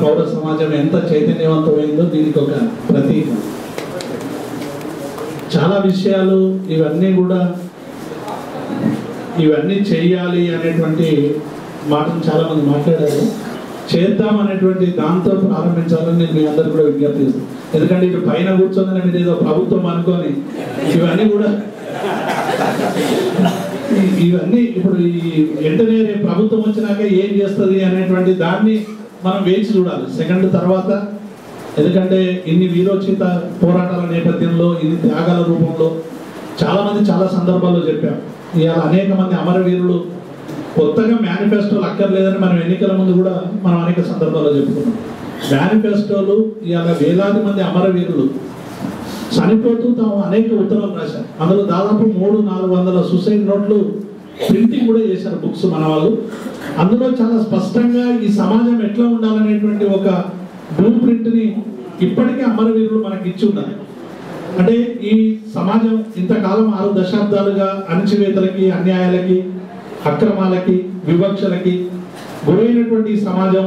పౌర సమాజం ఎంత చైతన్యవంతమైందో దీనికి ఒక ప్రతీక చాలా విషయాలు ఇవన్నీ కూడా ఇవన్నీ చేయాలి అనేటువంటి మాటను చాలా మంది మాట్లాడారు చేద్దాం అనేటువంటి దాంతో ప్రారంభించాలని నేను మీ అందరు కూడా విజ్ఞప్తి చేస్తాను ఎందుకంటే ఇటు పైన కూర్చొని మీరు ఏదో ప్రభుత్వం అనుకొని ఇవన్నీ కూడా ఈ- ఇవన్నీ ఇప్పుడు ఈ వెంటనే రేపు ప్రభుత్వం వచ్చినాక ఏం చేస్తుంది అనేటువంటి దాన్ని మనం వేచి చూడాలి సెకండ్ తర్వాత ఎందుకంటే ఇన్ని వీరోచిత పోరాటాల నేపథ్యంలో ఇన్ని త్యాగాల రూపంలో చాలా మంది చాలా సందర్భాల్లో చెప్పాం ఇవాళ అనేక మంది అమరవీరులు కొత్తగా మేనిఫెస్టోలు అక్కర్లేదని మనం ఎన్నికల ముందు కూడా మనం అనేక సందర్భాల్లో చెప్పుకున్నాం మేనిఫెస్టోలు ఇవాళ వేలాది మంది అమరవీరులు చనిపోతూ తాము అనేక ఉత్తరాలు రాశారు అందులో దాదాపు మూడు నాలుగు వందల సూసైడ్ నోట్లు ప్రింటింగ్ కూడా చేశారు బుక్స్ మన వాళ్ళు అందులో చాలా స్పష్టంగా ఈ సమాజం ఎట్లా ఉండాలనేటువంటి ఒక బ్లూ ప్రింట్ని ఇప్పటికే అమరవీరులు మనకి ఇచ్చి ఉన్నారు అంటే ఈ సమాజం ఇంతకాలం ఆరు దశాబ్దాలుగా అణచివేతలకి అన్యాయాలకి అక్రమాలకి వివక్షలకి గురైనటువంటి ఈ సమాజం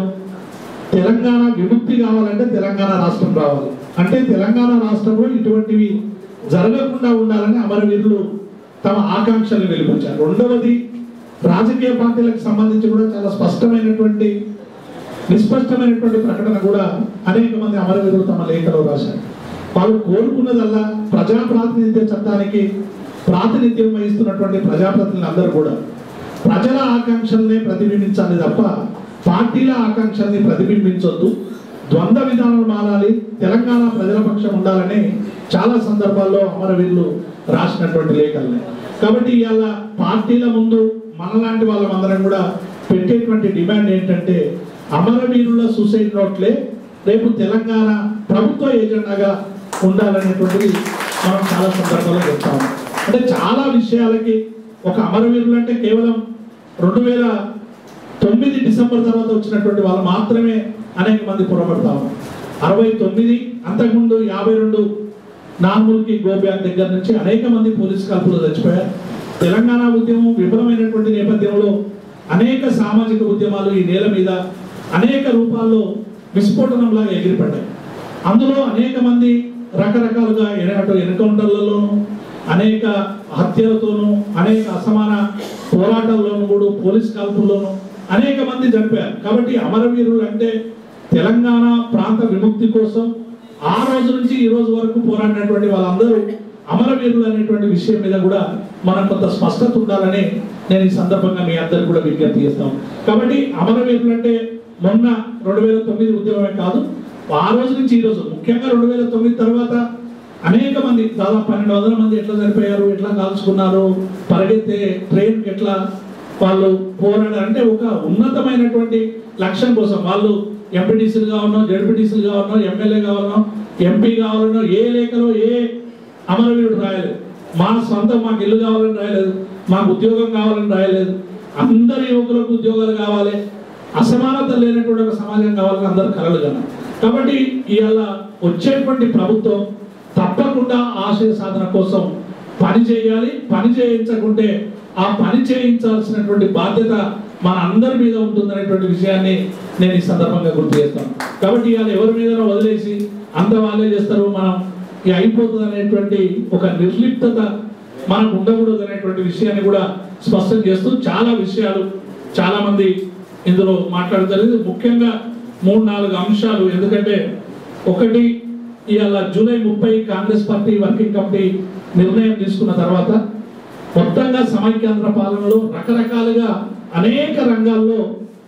తెలంగాణ విముక్తి కావాలంటే తెలంగాణ రాష్ట్రం రావాలి అంటే తెలంగాణ రాష్ట్రంలో ఇటువంటివి జరగకుండా ఉండాలని అమరవీరులు తమ ఆకాంక్షలు వెలిపించారు రెండవది రాజకీయ పార్టీలకు సంబంధించి కూడా చాలా స్పష్టమైనటువంటి నిస్పష్టమైనటువంటి ప్రకటన కూడా అనేక మంది అమరవీరులు తమ లేఖలో రాశారు వాళ్ళు కోరుకున్నదల్లా ప్రజా ప్రాతినిధ్య చట్టానికి ప్రాతినిధ్యం వహిస్తున్నటువంటి ప్రజాప్రతినిధులు అందరూ కూడా ప్రజల ఆకాంక్షల్ని ప్రతిబింబించాలి తప్ప పార్టీల ఆకాంక్షల్ని ప్రతిబింబించొద్దు ద్వంద్వ విధానాలు మారాలి తెలంగాణ ప్రజల పక్షం ఉండాలని చాలా సందర్భాల్లో అమరవీరులు రాసినటువంటి లేఖల్ని కాబట్టి ఇవాళ పార్టీల ముందు మనలాంటి వాళ్ళమందరం కూడా పెట్టేటువంటి డిమాండ్ ఏంటంటే అమరవీరుల సూసైడ్ నోట్లే రేపు తెలంగాణ ప్రభుత్వ ఏజెండాగా ఉండాలనేటువంటిది మనం చాలా సందర్భాల్లో చెప్తాము అంటే చాలా విషయాలకి ఒక అమరవీరులు అంటే కేవలం రెండు వేల తొమ్మిది డిసెంబర్ తర్వాత వచ్చినటువంటి వాళ్ళు మాత్రమే అనేక మంది పురపడతాము అరవై తొమ్మిది అంతకుముందు యాభై రెండు నార్మల్కి గోబ్యాక్ దగ్గర నుంచి అనేక మంది పోలీస్ కాల్పులు చచ్చిపోయారు తెలంగాణ ఉద్యమం విఫలమైనటువంటి నేపథ్యంలో అనేక సామాజిక ఉద్యమాలు ఈ నేల మీద అనేక రూపాల్లో విస్ఫోటనంలాగా ఎగిరిపడ్డాయి అందులో అనేక మంది రకరకాలుగా ఎన- అటు ఎన్కౌంటర్లలోనూ అనేక హత్యలతోనూ అనేక అసమాన పోరాటాల్లోనూ కూడా పోలీస్ కాల్పుల్లోనూ అనేక మంది చనిపోయారు కాబట్టి అమరవీరులు అంటే తెలంగాణ ప్రాంత విముక్తి కోసం ఆ రోజు నుంచి ఈ రోజు వరకు పోరాడినటువంటి వాళ్ళందరూ అమరవీరులు అనేటువంటి విషయం మీద కూడా మనకు కొంత స్పష్టత ఉండాలని నేను ఈ సందర్భంగా మీ అందరికి కూడా విజ్ఞప్తి చేస్తాను కాబట్టి అమరవీరులు అంటే మొన్న రెండు వేల తొమ్మిది ఉద్యమమే కాదు ఆ రోజు నుంచి ఈ రోజు ముఖ్యంగా రెండు వేల తొమ్మిది తర్వాత అనేక మంది దాదాపు పన్నెండు వందల మంది ఎట్లా చనిపోయారు ఎట్లా కాల్చుకున్నారు పరిగెత్తే ట్రైన్ ఎట్లా వాళ్ళు పోరాడారు అంటే ఒక ఉన్నతమైనటువంటి లక్ష్యం కోసం వాళ్ళు ఎంపీటీసీలు కావాలనో జడ్పీటీసీలు కావాలనో ఎమ్మెల్యే కావాలనో ఎంపీ కావాలనో ఏ లేఖలో ఏ అమరవీరుడు రాయలేదు మా సొంతం మాకు ఇల్లు కావాలని రాయలేదు మాకు ఉద్యోగం కావాలని రాయలేదు అందరి యువకులకు ఉద్యోగాలు కావాలి అసమానత లేనటువంటి ఒక సమాజం కావాలని అందరు కలలు కన్నారు కాబట్టి ఇవాళ వచ్చేటువంటి ప్రభుత్వం తప్పకుండా ఆశయ సాధన కోసం పని చేయాలి పని చేయించకుంటే ఆ పని చేయించాల్సినటువంటి బాధ్యత మన అందరి మీద ఉంటుందనేటువంటి విషయాన్ని నేను ఈ సందర్భంగా గుర్తు చేస్తాను కాబట్టి ఇవాళ ఎవరి మీద వదిలేసి అంత వాళ్ళే చేస్తారు మనం ఇక అయిపోతుంది అనేటువంటి ఒక నిర్లిప్తత మనకు ఉండకూడదు అనేటువంటి విషయాన్ని కూడా స్పష్టం చేస్తూ చాలా విషయాలు చాలా మంది ఇందులో మాట్లాడతారు ముఖ్యంగా మూడు నాలుగు అంశాలు ఎందుకంటే ఒకటి ఇవాళ జూలై ముప్పై కాంగ్రెస్ పార్టీ వర్కింగ్ కమిటీ నిర్ణయం తీసుకున్న తర్వాత మొత్తంగా సమైక్యాంధ్ర పాలనలో రకరకాలుగా అనేక రంగాల్లో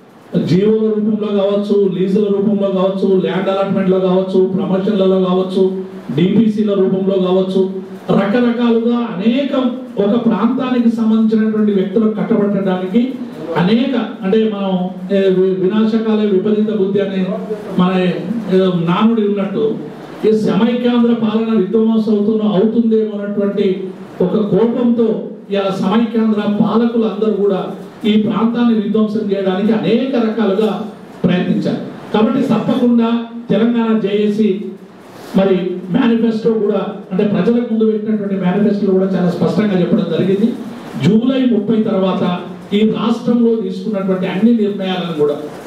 జీవోల రూపంలో కావచ్చు లీజుల రూపంలో కావచ్చు ల్యాండ్ అలాట్మెంట్లో కావచ్చు ప్రమోషన్లలో కావచ్చు డిపిసిల రూపంలో కావచ్చు రకరకాలుగా అనేక ఒక ప్రాంతానికి సంబంధించినటువంటి వ్యక్తులకు కట్టబట్టడానికి అనేక అంటే మనం ఏ, వి- వినాశకాలే విపరీత బుద్ధి అనే మన ఏదో నానుడి ఉన్నట్టు ఈ సమైక్యాంధ్ర పాలన విధ్వంసం అవుతున్న అవుతుందేమో అన్నటువంటి ఒక కోపంతో ఇలా సమైక్యాంధ్ర పాలకులు అందరూ కూడా ఈ ప్రాంతాన్ని విధ్వంసం చేయడానికి అనేక రకాలుగా ప్రయత్నించారు కాబట్టి తప్పకుండా తెలంగాణ జేఏసీ మరి మేనిఫెస్టో కూడా అంటే ప్రజలకు ముందు పెట్టినటువంటి మేనిఫెస్టో కూడా చాలా స్పష్టంగా చెప్పడం జరిగింది జూలై ముప్పై తర్వాత ఈ రాష్ట్రంలో తీసుకున్నటువంటి అన్ని నిర్ణయాలను కూడా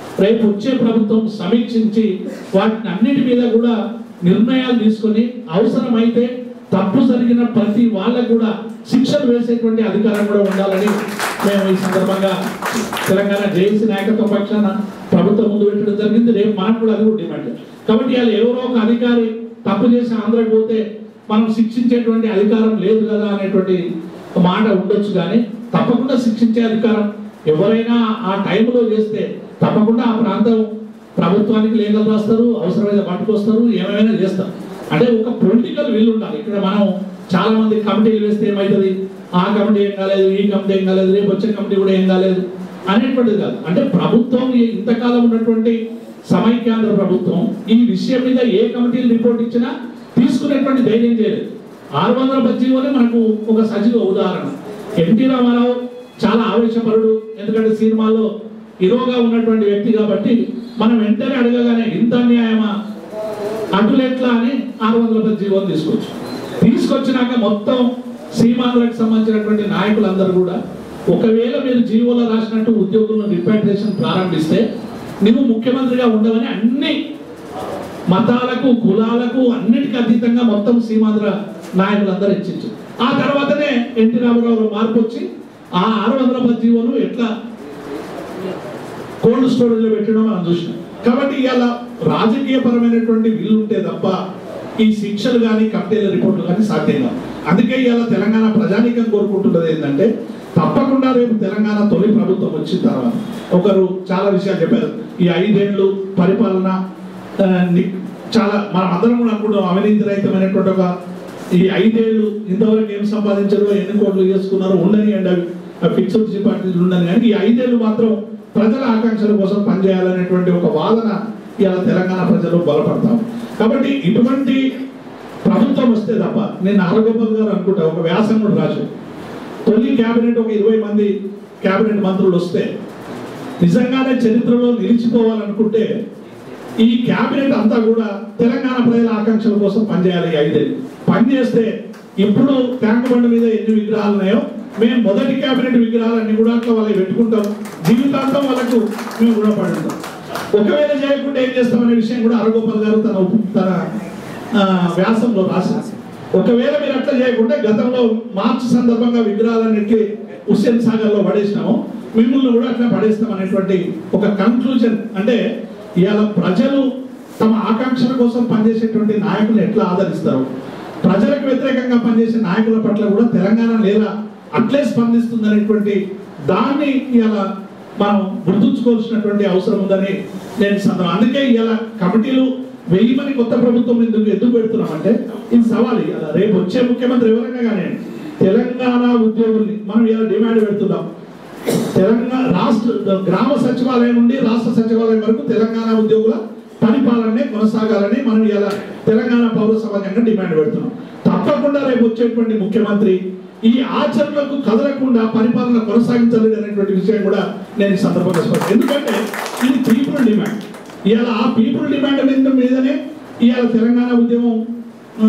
రేపు వచ్చే ప్రభుత్వం సమీక్షించి వాటిని అన్నిటి మీద కూడా నిర్ణయాలు తీసుకొని అవసరమైతే తప్పు జరిగిన ప్రతి వాళ్ళకు కూడా శిక్షలు వేసేటువంటి అధికారం కూడా ఉండాలని మేము ఈ సందర్భంగా తెలంగాణ జేఏసీ నాయకత్వ పక్షాన ప్రభుత్వం ముందు పెట్టడం జరిగింది రేపు మనకు కూడా అది కూడా డిమాండ్ కాబట్టి వాళ్ళు ఎవరో ఒక అధికారి తప్పు చేసి ఆంధ్రకు పోతే మనం శిక్షించేటువంటి అధికారం లేదు కదా అనేటువంటి మాట ఉండొచ్చు కానీ తప్పకుండా శిక్షించే అధికారం ఎవరైనా ఆ టైంలో చేస్తే తప్పకుండా ఆ ప్రాంతం ప్రభుత్వానికి లేఖలు రాస్తారు అవసరమైన పట్టుకొస్తారు ఏమైనా చేస్తారు అంటే ఒక పొలిటికల్ విల్ ఉండాలి ఇక్కడ మనం చాలా మంది కమిటీలు వేస్తే ఏమవుతుంది ఆ కమిటీ ఏం కాలేదు ఈ కమిటీ ఏం కాలేదు రేపు వచ్చే కమిటీ కూడా ఏం కాలేదు అనేటువంటిది కాదు అంటే ప్రభుత్వం ఈ ఇంతకాలం ఉన్నటువంటి సమైక్యాంధ్ర ప్రభుత్వం ఈ విషయం మీద ఏ కమిటీలు రిపోర్ట్ ఇచ్చినా తీసుకునేటువంటి ధైర్యం చేయలేదు ఆరు వందల పద్దెనిమిది మనకు ఒక సజీవ ఉదాహరణ ఎన్టీ రామారావు చాలా ఆవేశపరుడు ఎందుకంటే సినిమాలో హీరోగా ఉన్నటువంటి వ్యక్తి కాబట్టి మనం వెంటనే అడగగానే ఇంత అన్యాయమా అటులెట్లా అని ఆరు వందల పది జీవోలు తీసుకొచ్చు తీసుకొచ్చినాక మొత్తం సీమాంధ్రకు సంబంధించినటువంటి నాయకులందరూ కూడా ఒకవేళ మీరు జీవోలో రాసినట్టు ఉద్యోగులను రిపాట్రియేషన్ ప్రారంభిస్తే నువ్వు ముఖ్యమంత్రిగా ఉండవని అన్ని మతాలకు కులాలకు అన్నిటికీ అతీతంగా మొత్తం సీమాంధ్ర నాయకులందరూ ఇచ్చించు ఆ తర్వాతనే ఎన్టీ రామారావు మార్పు వచ్చి ఆ ఆరు వందల పది జీవోలు ఎట్లా కోల్డ్ స్టోరేజ్ లో పెట్టడం మనం చూసినాం కాబట్టి ఇవాళ రాజకీయ పరమైనటువంటి విల్లు ఉంటే తప్ప ఈ శిక్షలు కానీ కమిటీల రిపోర్టులు కానీ సాధ్యం కాదు అందుకే ఇవాళ తెలంగాణ ప్రజానీకం కోరుకుంటున్నది ఏంటంటే తప్పకుండా రేపు తెలంగాణ తొలి ప్రభుత్వం వచ్చిన తర్వాత ఒకరు చాలా విషయాలు చెప్పారు ఈ ఐదేళ్లు పరిపాలన ఆ, ని- చాలా మనం అందరం కూడా అనుకుంటాం అవినీతి రహితమైనటువంటి ఒక ఈ ఐదేళ్లు ఇంతవరకు ఏం సంపాదించారో ఎన్ని కోట్లు చేసుకున్నారో ఉండని అండి అవి ఫిక్స్డ్ డిపాజిట్లు ఉండని కానీ ఈ ఐదేళ్లు మాత్రం ప్రజల ఆకాంక్షల కోసం పనిచేయాలనేటువంటి ఒక వాదన ఇవాళ తెలంగాణ ప్రజలు బలపడతాం కాబట్టి ఇటువంటి ప్రభుత్వం వస్తే తప్ప నేను నారగోపాల్ గారు అనుకుంటా ఒక వ్యాసం కూడా రాశారు తొలి కేబినెట్ ఒక ఇరవై మంది కేబినెట్ మంత్రులు వస్తే నిజంగానే చరిత్రలో నిలిచిపోవాలనుకుంటే ఈ కేబినెట్ అంతా కూడా తెలంగాణ ప్రజల ఆకాంక్షల కోసం పనిచేయాలి ఈ ఐదేళ్ళు పనిచేస్తే ఇప్పుడు ట్యాంక్ బండ్ మీద ఎన్ని విగ్రహాలు ఉన్నాయో మేము మొదటి కేబినెట్ విగ్రహాలన్నీ కూడా అట్లా వాళ్ళకి పెట్టుకుంటాం జీవితాంతం వాళ్ళకు మేము కూడా పడుతాం ఒకవేళ చేయకుండా ఏం చేస్తామనే విషయం కూడా అరగోపాల్ గారు తన ఉప్- తన ఆ, వ్యాసంలో రాశారు ఒకవేళ మీరు అట్లా చేయకుండా గతంలో మార్చి సందర్భంగా విగ్రహాలన్నింటికి హుస్సేన్ సాగర్ లో పడేసినాము మిమ్మల్ని కూడా అట్లా పడేస్తాం అనేటువంటి ఒక కన్క్లూజన్ అంటే ఇవాళ ప్రజలు తమ ఆకాంక్షల కోసం పనిచేసేటువంటి నాయకులు ఎట్లా ఆదరిస్తారు ప్రజలకు వ్యతిరేకంగా పనిచేసే నాయకుల పట్ల కూడా తెలంగాణ లేదా అట్లే స్పందిస్తుంది అనేటువంటి దాన్ని ఇలా మనం గుర్తుంచుకోవాల్సినటువంటి అవసరం ఉందని నేను ఈ సందర్భం అందుకే ఇలా కమిటీలు వెయ్యి మంది కొత్త ప్రభుత్వం ఎందుకు ఎందుకు పెడుతున్నామంటే ఇది సవాల్ ఇవాళ రేపు వచ్చే ముఖ్యమంత్రి ఎవరైనా కానీ తెలంగాణ ఉద్యోగుల్ని మనం ఇలా డిమాండ్ పెడుతున్నాం తెలంగాణ రాష్ట్ర గ్రామ సచివాలయం నుండి రాష్ట్ర సచివాలయం వరకు తెలంగాణ ఉద్యోగుల పరిపాలనే కొనసాగాలని మనం ఇలా తెలంగాణ పౌర సమాజంగా డిమాండ్ పెడుతున్నాం తప్పకుండా రేపు వచ్చేటువంటి ముఖ్యమంత్రి ఈ ఆచరణకు కదలకుండా పరిపాలన కొనసాగించాలి అనేటువంటి విషయం కూడా నేను ఈ సందర్భంగా స్పష్టం ఎందుకంటే ఇది పీపుల్ డిమాండ్ ఇవాళ ఆ పీపుల్ డిమాండ్ మీద మీదనే ఇవాళ తెలంగాణ ఉద్యమం ఆ,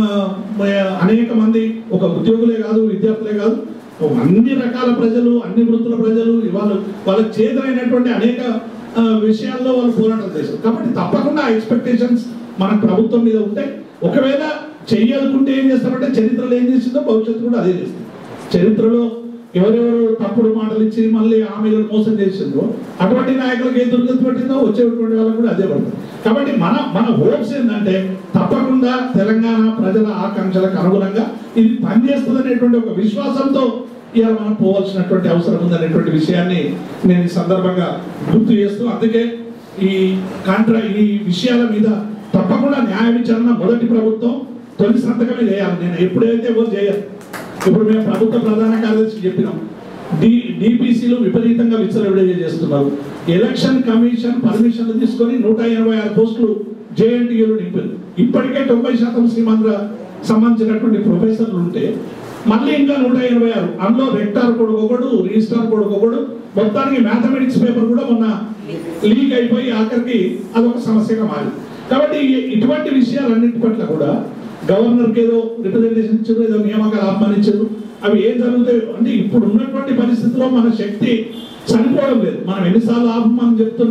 అనేక మంది ఒక ఉద్యోగులే కాదు విద్యార్థులే కాదు అన్ని రకాల ప్రజలు అన్ని వృత్తుల ప్రజలు వాళ్ళు వాళ్ళకి చేతనైనటువంటి అనేక ఆ, విషయాల్లో వాళ్ళు పోరాటం చేశారు కాబట్టి తప్పకుండా ఆ ఎక్స్పెక్టేషన్స్ మన ప్రభుత్వం మీద ఉంటాయి ఒకవేళ చెయ్యాలనుకుంటే ఏం చేస్తామంటే చరిత్రలో ఏం చేసిందో భవిష్యత్తు కూడా అదే చేస్తుంది చరిత్రలో ఎవరెవరు తప్పుడు మాటలు ఇచ్చి మళ్ళీ ఆమెలను మోసం చేసిందో అటువంటి నాయకులకు ఏ దుర్గతి పట్టిందో వచ్చేటువంటి వాళ్ళకు కూడా అదే పడుతుంది కాబట్టి మన మన హోప్స్ ఏంటంటే తప్పకుండా తెలంగాణ ప్రజల ఆకాంక్షలకు అనుగుణంగా ఇది పనిచేస్తుంది అనేటువంటి ఒక విశ్వాసంతో ఇవాళ మనం పోవాల్సినటువంటి అవసరం ఉందనేటువంటి విషయాన్ని నేను ఈ సందర్భంగా గుర్తు చేస్తూ అందుకే ఈ కాంట్రా ఈ విషయాల మీద తప్పకుండా న్యాయ విచారణ మొదటి ప్రభుత్వం తొలి సంతకమే చేయాలి నేను ఎప్పుడైతే ఎవరు చేయరు ఇప్పుడు మేము ప్రభుత్వ ప్రధాన కార్యదర్శి చెప్పినాం డి డిపిసిలు విపరీతంగా విచ్చలవిడిగా చేస్తున్నారు ఎలక్షన్ కమిషన్ పర్మిషన్లు తీసుకొని నూట ఎనభై ఆరు పోస్టులు జేఎన్టీయూలు నింపారు ఇప్పటికే తొంభై శాతం సీమాంధ్ర సంబంధించినటువంటి ప్రొఫెసర్లు ఉంటే మళ్ళీ ఇంకా నూట ఎనభై ఆరు అందులో రెక్టార్ కొడుకు ఒకడు రిజిస్టార్ కొడుకు ఒకడు మొత్తానికి మ్యాథమెటిక్స్ పేపర్ కూడా మొన్న లీక్ అయిపోయి ఆఖరికి అదొక సమస్యగా మారింది కాబట్టి ఈ- ఇటువంటి విషయాలన్నింటి పట్ల కూడా గవర్నర్కి ఏదో రిప్రజెంటేషన్ ఇచ్చారు ఏదో నియామకాలు ఆహ్వానించారు అవి ఏం జరుగుతాయి అంటే ఇప్పుడు ఉన్నటువంటి పరిస్థితిలో మన శక్తి సరిపోవడం లేదు మనం ఎన్నిసార్లు ఆహ్వానం చెప్తున్నాం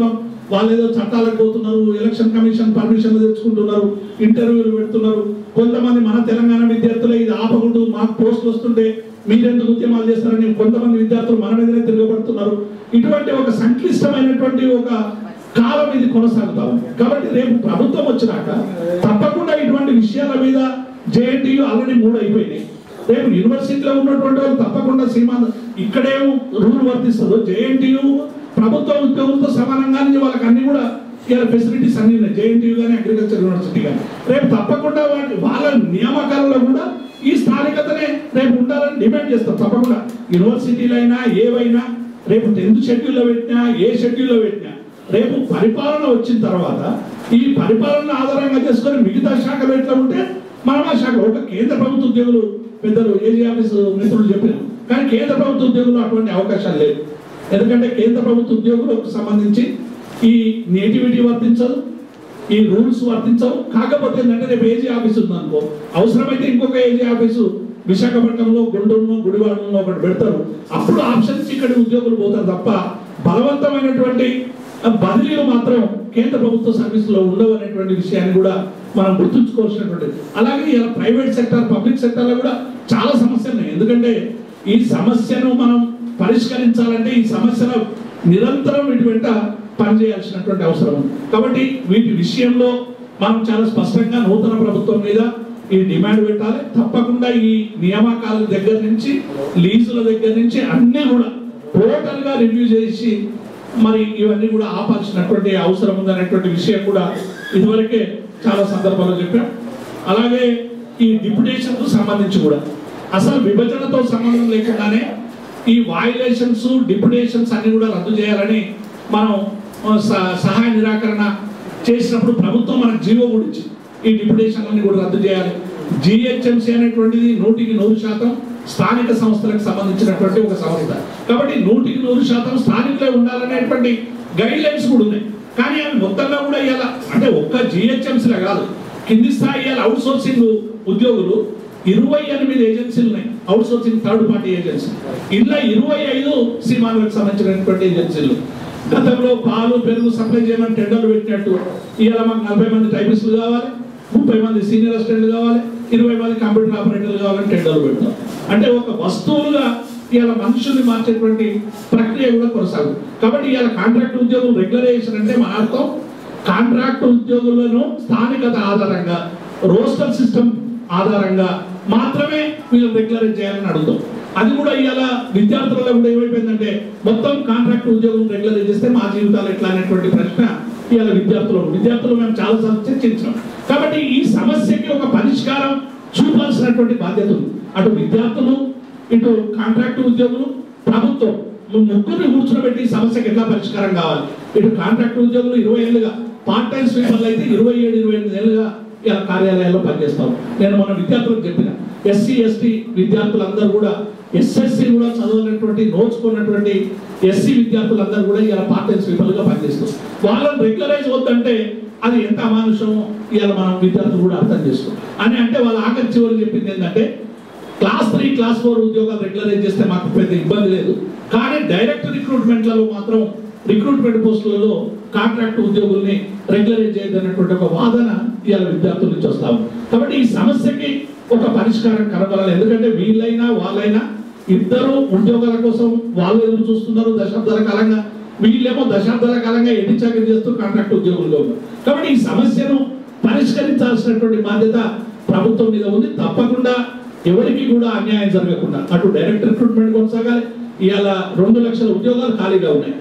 వాళ్ళు ఏదో చట్టాలకు పోతున్నారు ఎలక్షన్ కమిషన్ పర్మిషన్లు తెచ్చుకుంటున్నారు ఇంటర్వ్యూలు పెడుతున్నారు కొంతమంది మన తెలంగాణ విద్యార్థులే ఇది ఆపకుండా మాకు పోస్టులు వస్తుంటే మీరెందుకు ఉద్యమాలు చేస్తారని కొంతమంది విద్యార్థులు మన మీదనే తిరగబడుతున్నారు ఇటువంటి ఒక సంక్లిష్టమైనటువంటి ఒక కాలం ఇది కొనసాగుతా ఉంది కాబట్టి రేపు ప్రభుత్వం వచ్చినాక తప్పకుండా ఇటువంటి విషయాల మీద జేఎన్టీయూ ఆల్రెడీ మూడు అయిపోయినాయి రేపు యూనివర్సిటీలో ఉన్నటువంటి వాళ్ళు తప్పకుండా సీమా ఇక్కడేం రూల్ వర్తిస్తుందో జేఎన్టీయూ ప్రభుత్వ ఉద్యోగులతో సమానంగానే వాళ్ళకి అన్ని కూడా ఇలా ఫెసిలిటీస్ అన్ని ఉన్నాయి జేఎన్టీయూ కానీ అగ్రికల్చర్ యూనివర్సిటీ కానీ రేపు తప్పకుండా వాటి వాళ్ళ నియామకాలలో కూడా ఈ స్థానికతనే రేపు ఉండాలని డిమాండ్ చేస్తాం తప్పకుండా యూనివర్సిటీలు అయినా ఏవైనా రేపు టెన్త్ షెడ్యూల్లో పెట్టినా ఏ షెడ్యూల్లో పెట్టినా రేపు పరిపాలన వచ్చిన తర్వాత ఈ పరిపాలన ఆధారంగా చేసుకొని మిగతా శాఖలు ఎట్లా ఉంటే మనమా శాఖ ఒక కేంద్ర ప్రభుత్వ ఉద్యోగులు పెద్దలు ఏజీ ఆఫీస్ మిత్రులు చెప్పారు కానీ కేంద్ర ప్రభుత్వ ఉద్యోగులు అటువంటి అవకాశాలు లేవు ఎందుకంటే కేంద్ర ప్రభుత్వ ఉద్యోగులకు సంబంధించి ఈ నేటివిటీ వర్తించదు ఈ రూల్స్ వర్తించవు కాకపోతే ఏంటంటే రేపు ఏజీ ఆఫీస్ ఉందనుకో అవసరమైతే ఇంకొక ఏజీ ఆఫీసు విశాఖపట్నంలో గుంటూరులో గుడివాడలో ఒకటి పెడతారు అప్పుడు ఆప్షన్స్ ఇక్కడ ఉద్యోగులు పోతారు తప్ప బలవంతమైనటువంటి బదిలీలు మాత్రం కేంద్ర ప్రభుత్వ సర్వీసులో ఉండవు అనేటువంటి విషయాన్ని కూడా మనం గుర్తుంచుకోవాల్సినటువంటి అలాగే ఇలా ప్రైవేట్ సెక్టర్ పబ్లిక్ సెక్టర్లో కూడా చాలా సమస్యలు ఉన్నాయి ఎందుకంటే ఈ సమస్యను మనం పరిష్కరించాలంటే ఈ సమస్యల నిరంతరం వీటి వెంట పనిచేయాల్సినటువంటి అవసరం ఉంది కాబట్టి వీటి విషయంలో మనం చాలా స్పష్టంగా నూతన ప్రభుత్వం మీద ఈ డిమాండ్ పెట్టాలి తప్పకుండా ఈ నియామకాల దగ్గర నుంచి లీజుల దగ్గర నుంచి అన్ని కూడా టోటల్ గా రివ్యూ చేసి మరి ఇవన్నీ కూడా ఆపాల్సినటువంటి అవసరం ఉందనేటువంటి విషయం కూడా ఇదివరకే చాలా సందర్భాల్లో చెప్పాం అలాగే ఈ డిప్యుటేషన్ కు సంబంధించి కూడా అసలు విభజనతో సంబంధం లేకుండానే ఈ వాయులేషన్స్ డిప్యుటేషన్స్ అన్ని కూడా రద్దు చేయాలని మనం ఆ, స- సహాయ నిరాకరణ చేసినప్పుడు ప్రభుత్వం మనకు జీవో కూడా ఇచ్చింది ఈ డిప్యుటేషన్లన్నీ కూడా రద్దు చేయాలి జిహెచ్ఎంసీ అనేటువంటిది నూటికి నూరు శాతం స్థానిక సంస్థలకు సంబంధించినటువంటి ఒక సంస్థ కాబట్టి నూటికి నూరు శాతం స్థానికులే ఉండాలనేటువంటి గైడ్ లైన్స్ కూడా ఉన్నాయి కానీ అవి మొత్తంగా కూడా ఇవాళ అంటే ఒక్క జిహెచ్ఎంసీలే కాదు కింది స్థాయి ఇవాళ అవుట్ సోర్సింగ్ ఉద్యోగులు ఇరవై ఎనిమిది ఏజెన్సీలు ఉన్నాయి out sourcing third party agency ఇలా ఇరవై ఐదు సీమాలకు సంబంధించినటువంటి ఏజెన్సీలు గతంలో పాలు పెరుగు సప్లై చేయమని టెండర్లు పెట్టినట్టు ఇవాళ మాకు నలభై మంది టైపిస్టులు కావాలి ముప్పై మంది సీనియర్ అసిస్టెంట్లు కావాలి ఇరవై మంది కంప్యూటర్ ఆపరేటర్లు కావాలని టెండర్లు పెడతాం అంటే ఒక వస్తువులుగా ఇవాళ మనుషుల్ని మార్చేటువంటి ప్రక్రియ కూడా కొనసాగు కాబట్టి ఇవాళ కాంట్రాక్ట్ ఉద్యోగులు రెగ్యులరైజేషన్ అంటే మన అర్థం కాంట్రాక్ట్ ఉద్యోగులను స్థానికత ఆధారంగా రోస్టర్ సిస్టమ్ ఆధారంగా మాత్రమే వీళ్ళు రెగ్యులరైజ్ చేయాలని అడుగుతాం అది కూడా ఇవాళ విద్యార్థులలో కూడా ఏమైపోయిందంటే మొత్తం కాంట్రాక్ట్ ఉద్యోగం రెగ్యులరైజ్ చేస్తే మా జీవితాలు ఎట్లా అనేటువంటి ప్రశ్న ఇవాళ విద్యార్థులు విద్యార్థులు మేము చాలా సార్లు చర్చించాం కాబట్టి ఈ సమస్యకి ఒక పరిష్కారం చూపాల్సినటువంటి బాధ్యత ఉంది అటు విద్యార్థులు ఇటు కాంట్రాక్ట్ ఉద్యోగులు ప్రభుత్వం ము- ముగ్గురిని కూర్చోబెట్టి ఈ సమస్యకి ఎట్లా పరిష్కారం కావాలి ఇటు కాంట్రాక్ట్ ఉద్యోగులు ఇరవై ఏళ్ళుగా పార్ట్ టైం స్వీపర్లు అయితే ఇరవై ఏడు ఇరవై ఎనిమిది ఏళ్ళుగా ఇలా కార్యాలయాల్లో పనిచేస్తాం నేను మన విద్యార్థులకు చెప్పిన ఎస్సీ ఎస్టీ విద్యార్థులందరూ కూడా ఎస్ఎస్సి కూడా చదవనటువంటి నోచుకున్నటువంటి ఎస్సీ విద్యార్థులందరూ కూడా ఇలా పార్ట్ టైం స్వీపర్లుగా పనిచేస్తారు వాళ్ళని రెగ్యులరైజ్ వద్దంటే అది ఎంత అమానుషం ఇవాళ మనం విద్యార్థులు కూడా అర్థం చేసుకో అని అంటే వాళ్ళ ఆఖరి చివరి చెప్పింది ఏంటంటే క్లాస్ త్రీ క్లాస్ ఫోర్ ఉద్యోగాలు రెగ్యులరైజ్ చేస్తే మాకు పెద్ద ఇబ్బంది లేదు కానీ డైరెక్ట్ రిక్రూట్మెంట్లలో మాత్రం రిక్రూట్మెంట్ పోస్టులలో కాంట్రాక్ట్ ఉద్యోగుల్ని రెగ్యులరైజ్ చేయదన్నటువంటి ఒక వాదన ఇవాళ విద్యార్థుల నుంచి వస్తాము కాబట్టి ఈ సమస్యకి ఒక పరిష్కారం కనబడాలి ఎందుకంటే వీళ్ళైనా వాళ్ళైనా ఇద్దరు ఉద్యోగాల కోసం వాళ్ళు ఎదురు చూస్తున్నారు దశాబ్దాల కాలంగా వీళ్ళేమో దశాబ్దాల కాలంగా ఎన్ని చాకరీ చేస్తూ కాంట్రాక్ట్ ఉద్యోగులుగా ఉన్నారు కాబట్టి ఈ సమస్యను పరిష్కరించాల్సినటువంటి బాధ్యత ప్రభుత్వం మీద ఉంది తప్పకుండా ఎవరికి కూడా అన్యాయం జరగకుండా అటు డైరెక్ట్ రిక్రూట్మెంట్ కొనసాగాలి ఇవాళ రెండు లక్షల ఉద్యోగాలు ఖాళీగా ఉన్నాయి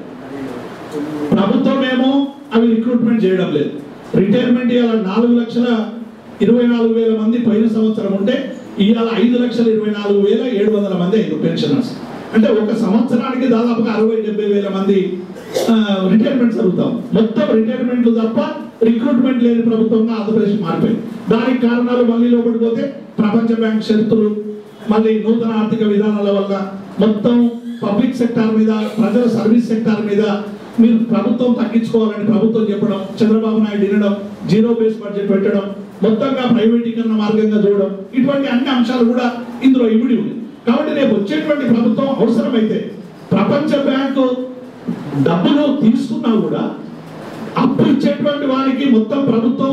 ప్రభుత్వం ఏమో అవి రిక్రూట్మెంట్ చేయడం లేదు రిటైర్మెంట్ ఇవాళ నాలుగు లక్షల ఇరవై నాలుగు వేల మంది పోయిన సంవత్సరం ఉంటే ఇవాళ ఐదు లక్షల ఇరవై నాలుగు వేల ఏడు వందల మంది అయ్యారు పెన్షనర్స్ అంటే ఒక సంవత్సరానికి దాదాపుగా అరవై డెబ్బై వేల మంది రిటైర్మెంట్ జరుగుతాం మొత్తం రిటైర్మెంట్లు తప్ప రిక్రూట్మెంట్ లేని ప్రభుత్వంగా ఆంధ్రప్రదేశ్ మారిపోయింది దానికి కారణాలు మళ్ళీ లోపలికి పోతే ప్రపంచ బ్యాంక్ షరతులు మళ్ళీ నూతన ఆర్థిక విధానాల వల్ల మొత్తం పబ్లిక్ సెక్టార్ మీద ప్రజల సర్వీస్ సెక్టార్ మీద మీరు ప్రభుత్వం తగ్గించుకోవాలని ప్రభుత్వం చెప్పడం చంద్రబాబు నాయుడు వినడం జీరో బేస్ బడ్జెట్ పెట్టడం మొత్తంగా ప్రైవేటీకరణ మార్గంగా చూడడం ఇటువంటి అన్ని అంశాలు కూడా ఇందులో ఇమిడి ఉంది కాబట్టి రేపు వచ్చేటువంటి ప్రభుత్వం అవసరమైతే ప్రపంచ బ్యాంకు డబ్బులు తీసుకున్నా కూడా అప్పు ఇచ్చేటువంటి వారికి మొత్తం ప్రభుత్వం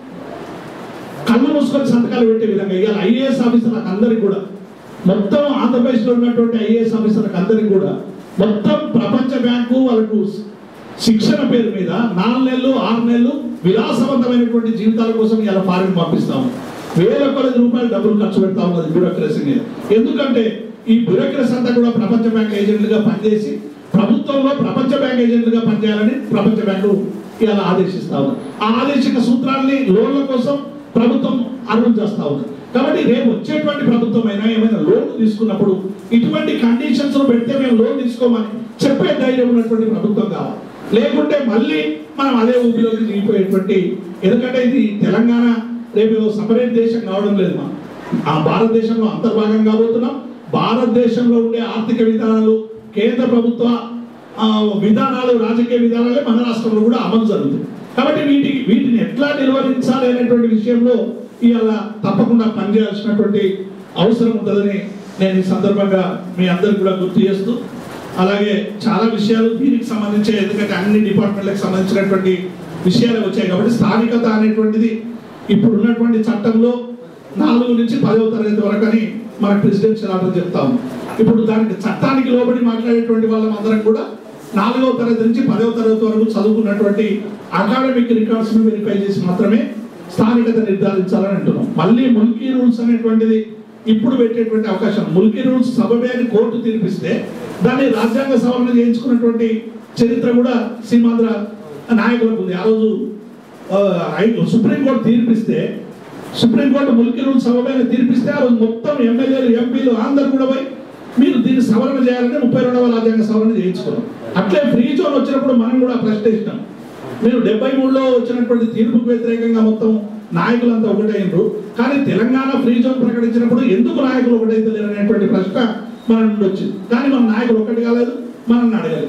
కళ్ళు మూసుకొని సంతకాలు పెట్టే విధంగా ఇవాళ ఐఏఎస్ ఆఫీసర్లకు అందరికి కూడా మొత్తం ఆంధ్రప్రదేశ్లో ఉన్నటువంటి ఐఏఎస్ ఆఫీసర్లకు అందరికి కూడా మొత్తం ప్రపంచ బ్యాంకు వాళ్ళకు శిక్షణ పేరు మీద నాలుగు నెలలు ఆరు నెలలు విలాసవంతమైనటువంటి జీవితాల కోసం ఇలా ఫారిన్ పంపిస్తాము వేల కొలది రూపాయలు డబ్బులు ఖర్చు పెడతా ఉన్నది బ్యూరోక్రసీ మీద ఎందుకంటే ఈ బ్యూరోక్రసీ అంతా కూడా ప్రపంచ బ్యాంక్ ఏజెంట్లుగా పనిచేసి ప్రభుత్వంలో ప్రపంచ బ్యాంక్ ఏజెంట్లుగా పనిచేయాలని ప్రపంచ బ్యాంకు ఇలా ఆదేశిస్తా ఉంది ఆ ఆదేశిక సూత్రాల్ని లోన్ల కోసం ప్రభుత్వం అర్థం చేస్తా ఉంది కాబట్టి రేపు వచ్చేటువంటి ప్రభుత్వం అయినా ఏమైనా లోన్ తీసుకున్నప్పుడు ఇటువంటి కండిషన్స్ పెడితే మేము లోన్ తీసుకోమని చెప్పే ధైర్యం ఉన్నటువంటి ప్రభుత్వం కావాలి లేకుంటే మళ్ళీ మనం అదే ఊపిలోకి దిగిపోయేటువంటి ఎందుకంటే ఇది తెలంగాణ రేపు సపరేట్ దేశం కావడం లేదు మనం ఆ భారతదేశంలో అంతర్భాగం కాబోతున్నాం భారతదేశంలో ఉండే ఆర్థిక విధానాలు కేంద్ర ప్రభుత్వ ఆ, విధానాలు రాజకీయ విధానాలే మన రాష్ట్రంలో కూడా అమలు జరుగుతుంది కాబట్టి వీటి వీటిని ఎట్లా నిర్వహించాలి అనేటువంటి విషయంలో ఇవాళ తప్పకుండా పనిచేయాల్సినటువంటి అవసరం ఉంటుందని నేను ఈ సందర్భంగా మీ అందరికి కూడా గుర్తు చేస్తూ అలాగే చాలా విషయాలు దీనికి సంబంధించి ఎందుకంటే అన్ని డిపార్ట్మెంట్లకు సంబంధించినటువంటి విషయాలు వచ్చాయి కాబట్టి స్థానికత అనేటువంటిది ఇప్పుడు ఉన్నటువంటి చట్టంలో నాలుగు నుంచి పదవ తరగతి వరకు అని మన ప్రెసిడెన్షియల్ ఆర్డర్ చెప్తాము ఇప్పుడు దానికి చట్టానికి లోబడి మాట్లాడేటువంటి వాళ్ళం అందరం కూడా నాలుగవ తరగతి నుంచి పదవ తరగతి వరకు చదువుకున్నటువంటి అకాడమిక్ రికార్డ్స్ ను వెరిఫై చేసి మాత్రమే స్థానికత నిర్ధారించాలని అంటున్నాం మళ్ళీ ముల్కీ రూల్స్ అనేటువంటిది ఇప్పుడు పెట్టేటువంటి అవకాశం ముల్కీ రూల్స్ సబబే అని కోర్టు తీర్పిస్తే దాన్ని రాజ్యాంగ సవరణ చేయించుకున్నటువంటి చరిత్ర కూడా సీమాంధ్ర నాయకులకు ఉంది ఆ రోజు ఆ, ఐ- సుప్రీంకోర్టు తీర్పిస్తే సుప్రీంకోర్టు ముల్కీ రూల్స్ సబబైన తీర్పిస్తే ఆ రోజు మొత్తం ఎమ్మెల్యేలు ఎంపీలు అందరు కూడా పోయి మీరు దీన్ని సవరణ చేయాలంటే ముప్పై రెండవ రాజ్యాంగ సవరణ చేయించుకున్నాం అట్లే ఫ్రీ జోన్ వచ్చినప్పుడు మనం కూడా ప్రశ్నిస్తాం మీరు డెబ్బై మూడులో వచ్చినటువంటి తీర్పుకు వ్యతిరేకంగా మొత్తం నాయకులంతా ఒకటైనరు కానీ తెలంగాణ ఫ్రీ జోన్ ప్రకటించినప్పుడు ఎందుకు నాయకులు ఒకటైతే లేరు అనేటువంటి ప్రశ్న మన నుండి వచ్చింది కానీ మన నాయకులు ఒకటి కాలేదు మనం అడగలేదు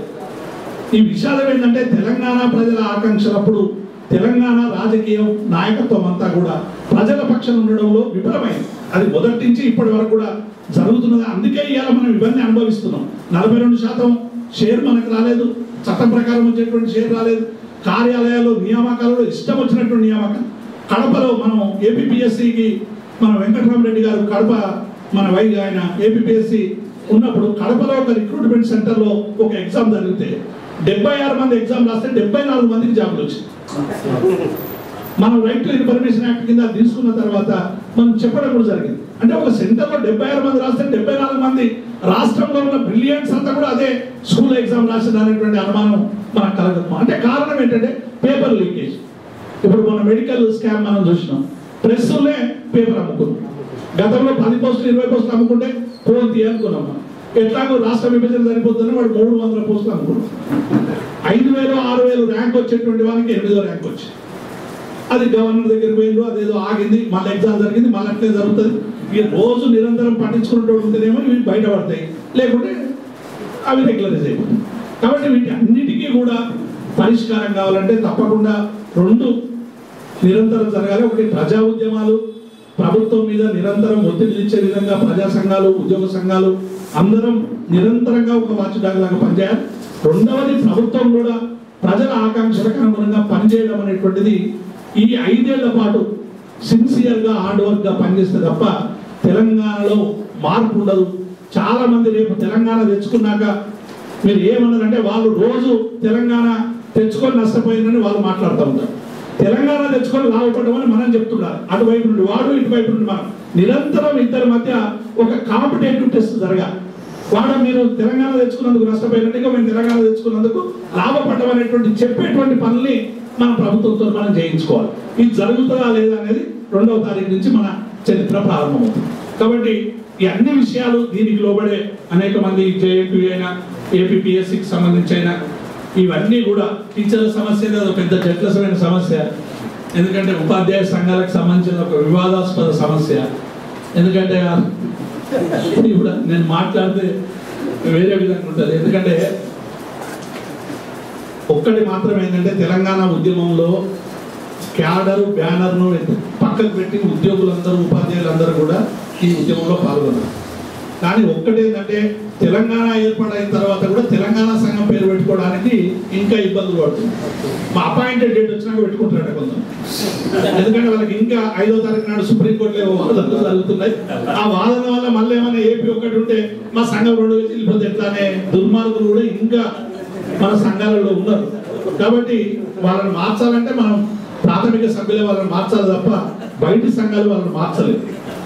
ఈ విషాదం ఏంటంటే తెలంగాణ ప్రజల ఆకాంక్షలప్పుడు తెలంగాణ రాజకీయం నాయకత్వం అంతా కూడా ప్రజల పక్షం ఉండడంలో విఫలమైంది అది మొదటి నుంచి ఇప్పటి వరకు కూడా జరుగుతున్నది అందుకే ఇవాళ మనం ఇవన్నీ అనుభవిస్తున్నాం నలభై రెండు శాతం షేర్ మనకు రాలేదు చట్టం ప్రకారం వచ్చేటువంటి షేర్ రాలేదు కార్యాలయాల్లో నియామకాలలో ఇష్టం వచ్చినటువంటి నియామకం కడపలో మనం ఏపీపీఎస్సికి మన వెంకటరామరెడ్డి గారు కడప మన వై ఆయన ఏపీపీఎస్సి ఉన్నప్పుడు కడపలో ఒక రిక్రూట్మెంట్ సెంటర్లో ఒక ఎగ్జామ్ జరిగితే డెబ్బై ఆరు మంది ఎగ్జామ్ రాస్తే డెబ్బై నాలుగు మందికి జాబులు వచ్చాయి మనం రైట్ టు ఇన్ఫర్మేషన్ యాక్ట్ కింద తీసుకున్న తర్వాత మనం చెప్పడం కూడా జరిగింది అంటే ఒక సెంటర్లో డెబ్బై ఆరు మంది రాస్తే డెబ్బై నాలుగు మంది రాష్ట్రంలో ఉన్న బ్రిలియన్స్ అంతా కూడా అదే స్కూల్ ఎగ్జామ్ రాసింది అనేటువంటి అనుమానం మనకు కలగదు అంటే కారణం ఏంటంటే పేపర్ లీకేజ్ ఇప్పుడు మన మెడికల్ స్కామ్ మనం చూసినాం ప్రెస్లోనే పేపర్ అమ్ముకున్నాం గతంలో పది పోస్టులు ఇరవై పోస్టులు అమ్ముకుంటే పోంతి అనుకున్నాం మనం ఎట్లాగో రాష్ట్ర విభజన సరిపోతుందని వాడు మూడు వందల పోస్టులు అనుకున్నాం ఐదు వేలు ఆరు వేలు ర్యాంక్ వచ్చేటువంటి వాళ్ళకి ఎనిమిదో ర్యాంక్ వచ్చింది అది గవర్నర్ దగ్గర పోయిందో అదేదో ఆగింది మళ్ళీ ఎగ్జామ్ జరిగింది మళ్ళీ అట్లే జరుగుతుంది ఇక రోజు నిరంతరం పట్టించుకుంటూ ఉంటేనేమో ఇవి బయటపడతాయి లేకుంటే అవి రెగ్యులరైజ్ అయిపోతాయి కాబట్టి వీటి అన్నిటికీ కూడా పరిష్కారం కావాలంటే తప్పకుండా రెండు నిరంతరం జరగాలి ఒకటి ప్రజా ఉద్యమాలు ప్రభుత్వం మీద నిరంతరం ఒత్తిడి ఇచ్చే విధంగా ప్రజా సంఘాలు ఉద్యోగ సంఘాలు అందరం నిరంతరంగా ఒక వాచ్ డాగ్ లాగా పనిచేయాలి రెండవది ప్రభుత్వం కూడా ప్రజల ఆకాంక్షలకు అనుగుణంగా పనిచేయడం అనేటువంటిది ఈ ఐదేళ్ల పాటు సిన్సియర్ గా హార్డ్ వర్క్ గా పనిచేస్తే తప్ప తెలంగాణలో మార్పు ఉండదు చాలా మంది రేపు తెలంగాణ తెచ్చుకున్నాక మీరు ఏమన్నారంటే వాళ్ళు రోజు తెలంగాణ తెచ్చుకొని నష్టపోయిందని వాళ్ళు మాట్లాడుతూ ఉంటారు తెలంగాణ తెచ్చుకొని లాభపడమని మనం చెప్తున్నారు అటువైపు నుండి వాడు ఇటువైపు నుండి మనం నిరంతరం ఇద్దరి మధ్య ఒక కాంపిటేటివ్ టెస్ట్ జరగాలి వాడు మీరు తెలంగాణ తెచ్చుకున్నందుకు నష్టపోయినట్టుగా మేము తెలంగాణ తెచ్చుకున్నందుకు లాభపడ్డమనేటువంటి చెప్పేటువంటి పనుల్ని మన ప్రభుత్వంతో మనం చేయించుకోవాలి ఇది జరుగుతుందా లేదా అనేది రెండవ తారీఖు నుంచి మన చరిత్ర ప్రారంభమవుతుంది కాబట్టి ఈ అన్ని విషయాలు దీనికి లోబడే అనేక మంది జేఏపీ అయినా ఏపీపీఎస్సికి సంబంధించి అయినా ఇవన్నీ కూడా టీచర్ల సమస్య అనేది ఒక పెద్ద జట్లసమైన సమస్య ఎందుకంటే ఉపాధ్యాయ సంఘాలకు సంబంధించిన ఒక వివాదాస్పద సమస్య ఎందుకంటే ఆ- ఇది కూడా నేను మాట్లాడితే వేరే విధంగా ఉంటుంది ఎందుకంటే ఒక్కటి మాత్రం ఏంటంటే తెలంగాణ ఉద్యమంలో క్యాడర్ బ్యానర్ను పక్కకు పెట్టి ఉద్యోగులందరూ ఉపాధ్యాయులందరూ కూడా ఈ ఉద్యమంలో పాల్గొన్నారు కానీ ఒక్కటేంటంటే తెలంగాణ ఏర్పాటైన తర్వాత కూడా తెలంగాణ సంఘం పేరు పెట్టుకోవడానికి ఇంకా ఇబ్బందులు పడుతుంది మా అపాయింటెడ్ డేట్ వచ్చినాక పెట్టుకుంటారట కొంత ఎందుకంటే వాళ్ళకి ఇంకా ఐదో తారీఖు నాడు సుప్రీంకోర్టులో వాదనలు జరుగుతున్నాయి ఆ వాదన వల్ల మళ్ళీ ఏమైనా ఏపీ ఒకటి ఉంటే మా సంఘం రెండు వేలు వెళ్ళిపోతే ఎట్లానే దుర్మార్గులు కూడా ఇంకా మన సంఘాలలో ఉన్నారు కాబట్టి వాళ్ళని మార్చాలంటే మనం ప్రాథమిక సభ్యులే వాళ్ళని మార్చాలి తప్ప బయటి సంఘాలు వాళ్ళని మార్చలేదు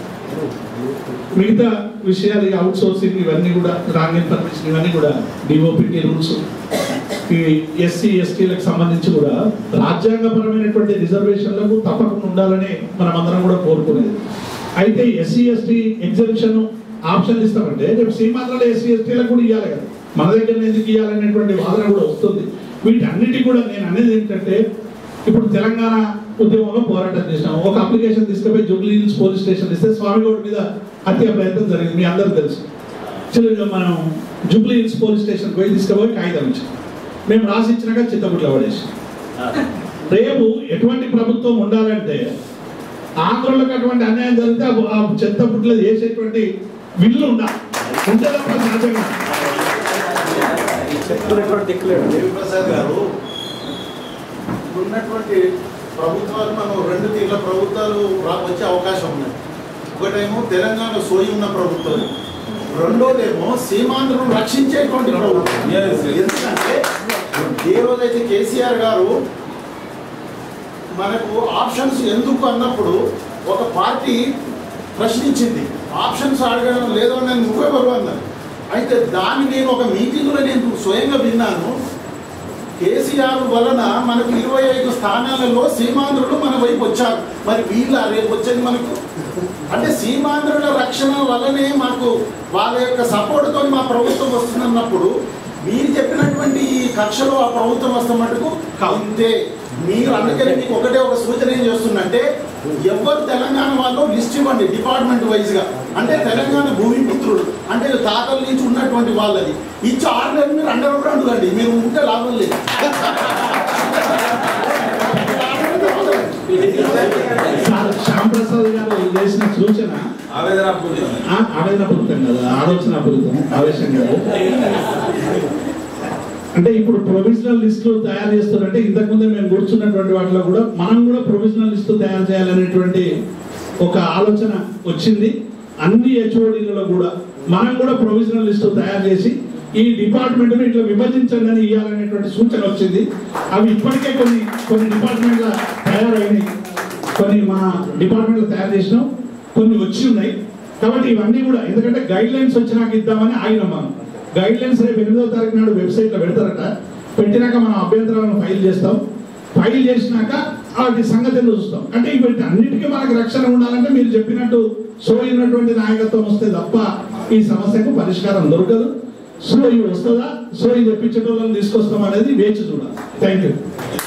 మిగతా విషయాలు అవుట్ సోర్సింగ్ ఇవన్నీ కూడా రాంగ్ ఇన్ఫర్మేషన్ ఇవన్నీ కూడా డిఓపిటి రూల్స్ ఈ ఎస్సీ ఎస్టీలకు సంబంధించి కూడా రాజ్యాంగపరమైనటువంటి రిజర్వేషన్లకు తప్పకుండా ఉండాలని మనం అందరం కూడా కోరుకునేది అయితే ఎస్సీ ఎస్టీ ఎగ్జిబిషన్ ఆప్షన్ ఇస్తామంటే రేపు సీమాత్రాలు ఎస్సీ ఎస్టీలకు కూడా ఇవ్వాలి కదా మన దగ్గర ఎందుకు ఇవ్వాలనేటువంటి వాదన కూడా వస్తుంది వీటన్నిటి కూడా నేను అనేది ఏంటంటే ఇప్పుడు తెలంగాణ ఉద్యమంలో పోరాటం చేసినాం ఒక అప్లికేషన్ తీసుకుపోయి జూబ్లీ హిల్స్ పోలీస్ స్టేషన్ ఇస్తే స్వామిగౌడ్ మీద హత్య ప్రయత్నం జరిగింది మీ అందరికి తెలుసు చిలుగా మనం జూబ్లీ హిల్స్ పోలీస్ స్టేషన్ పోయి తీసుకుపోయి కాగితం ఇచ్చాం మేము రాసి ఇచ్చినాక చిత్తపుట్లో పడేసి రేపు ఎటువంటి ప్రభుత్వం ఉండాలంటే ఆంధ్రులకు అటువంటి అన్యాయం జరిగితే ఆ- ఆ చెత్తపుట్లో చేసేటువంటి విల్లు ఉండాలి ఉంటే తప్ప సాధ్యంగా దేవిప్రసాద్ గారు ఉన్నటువంటి ప్రభుత్వాలు మనం రెండు తీర్ల ప్రభుత్వాలు రా- వచ్చే అవకాశం ఉన్నాయి ఒకటేమో తెలంగాణ సోయి ఉన్న ప్రభుత్వం రెండోదేమో సీమాంధ్రను రక్షించేటువంటి ప్రభుత్వం Yes, yes. ఎందుకంటే ఏ రోజైతే కేసీఆర్ గారు మనకు ఆప్షన్స్ ఎందుకు అన్నప్పుడు ఒక పార్టీ ప్రశ్నించింది ఆప్షన్స్ అడగడం లేదో నేను నువ్వెవరు అన్నారు అయితే దాన్ని నేను ఒక మీటింగ్లో నేను స్వయంగా విన్నాను కేసీఆర్ వలన మనకు ఇరవై ఐదు స్థానాలలో సీమాంధ్రులు మన వైపు వచ్చారు మరి వీళ్ళ రేపు వచ్చేది మనకు అంటే సీమాంధ్రుల రక్షణ వల్లనే మాకు వాళ్ళ యొక్క సపోర్ట్తో మా ప్రభుత్వం వస్తుందన్నప్పుడు మీరు చెప్పినటువంటి ఈ కక్షలో ఆ ప్రభుత్వం వస్తే మటుకు అంతే మీరు అందుకని మీకు ఒకటే ఒక సూచన ఏం చేస్తుందంటే ఎవరు తెలంగాణ వాళ్ళు లిస్ట్ ఇవ్వండి డిపార్ట్మెంట్ వైజ్ గా అంటే తెలంగాణ భూమిపుత్రుడు అంటే తాతల నుంచి ఉన్నటువంటి వాళ్ళది ఇచ్చి ఆరు నెలలు మీరు అండర్ గ్రౌండ్ అండి మీరు ఉంటే లాభం లేదు సార్ శ్యామ్ ప్రసాద్ గారు చేసిన సూచన ఆవేదన పూర్తి ఆ, ఆవేదనపూరితం కదా ఆలోచనాపూరితం ఆవేశం కాదు అంటే ఇప్పుడు ప్రొవిజనల్ లిస్టులు తయారు చేస్తారంటే ఇంతకుముందే మేము కూర్చున్నటువంటి వాటిలో కూడా మనం కూడా ప్రొవిజనల్ లిస్టు తయారు చేయాలనేటువంటి ఒక ఆలోచన వచ్చింది అన్ని హెచ్ఓడీలలో కూడా మనం కూడా ప్రొవిజనల్ లిస్టు తయారు చేసి ఈ డిపార్ట్మెంట్ను ఇట్లా విభజించండి అని ఇవ్వాలనేటువంటి సూచన వచ్చింది అవి ఇప్పటికే కొన్ని కొన్ని డిపార్ట్మెంట్ల తయారైనాయి కొన్ని మన డిపార్ట్మెంట్లో తయారు చేసినాం కొన్ని వచ్చి ఉన్నాయి కాబట్టి ఇవన్నీ కూడా ఎందుకంటే గైడ్ లైన్స్ వచ్చినాక ఇద్దామని ఆగినాం మనం గైడ్ లైన్స్ రేపు ఎనిమిదవ తారీఖు నాడు వెబ్సైట్లో పెడతారట పెట్టినాక మనం అభ్యంతరాలను ఫైల్ చేస్తాం ఫైల్ చేసినాక వాటి సంగతి ఏందో చూస్తాం అంటే ఇవి అన్నిటికీ మనకు రక్షణ ఉండాలంటే మీరు చెప్పినట్టు సో అయినటువంటి నాయకత్వం వస్తే తప్ప ఈ సమస్యకు పరిష్కారం దొరకదు సో ఇది వస్తుందా సో ఇది తెప్పించడం తీసుకొస్తాం అనేది వేచి చూడాలి థ్యాంక్ యూ